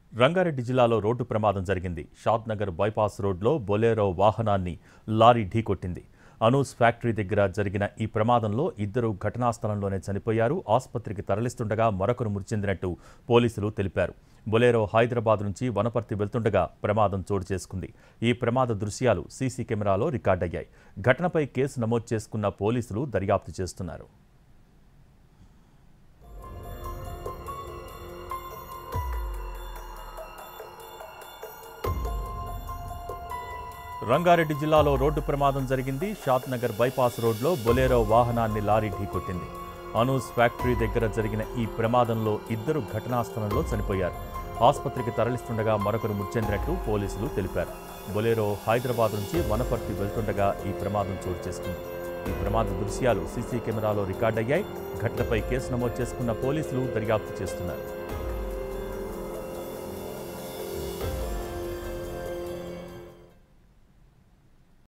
రంగారెడ్డి జిల్లాలో రోడ్డు ప్రమాదం జరిగింది షాద్ నగర్ బైపాస్ రోడ్లో బొలేరో వాహనాన్ని లారీ ఢీకొట్టింది అనూస్ ఫ్యాక్టరీ దగ్గర జరిగిన ఈ ప్రమాదంలో ఇద్దరు ఘటనా స్థలంలోనే చనిపోయారు ఆసుపత్రికి తరలిస్తుండగా మరొకరు మృతి చెందినట్టు పోలీసులు తెలిపారు బొలేరో హైదరాబాద్ నుంచి వనపర్తి వెళ్తుండగా ప్రమాదం చోటు చేసుకుంది ఈ ప్రమాద దృశ్యాలు సీసీ కెమెరాలో రికార్డయ్యాయి ఘటనపై కేసు నమోదు చేసుకున్న పోలీసులు దర్యాప్తు చేస్తున్నారు రంగారెడ్డి జిల్లాలో రోడ్డు ప్రమాదం జరిగింది షాద్ నగర్ బైపాస్ రోడ్లో బొలేరో వాహనాన్ని లారీ ఢీకొట్టింది అనూస్ ఫ్యాక్టరీ దగ్గర జరిగిన ఈ ప్రమాదంలో ఇద్దరు ఘటనా స్థలంలో చనిపోయారు ఆసుపత్రికి తరలిస్తుండగా మరొకరు మృతి చెందినట్టు పోలీసులు తెలిపారు బొలేరో హైదరాబాద్ నుంచి వనపర్తి వెళ్తుండగా ఈ ప్రమాదం చోటు చేసుకుంది ఈ ప్రమాద దృశ్యాలు సీసీ కెమెరాలో రికార్డయ్యాయి ఘటనపై కేసు నమోదు చేసుకున్న పోలీసులు దర్యాప్తు చేస్తున్నారు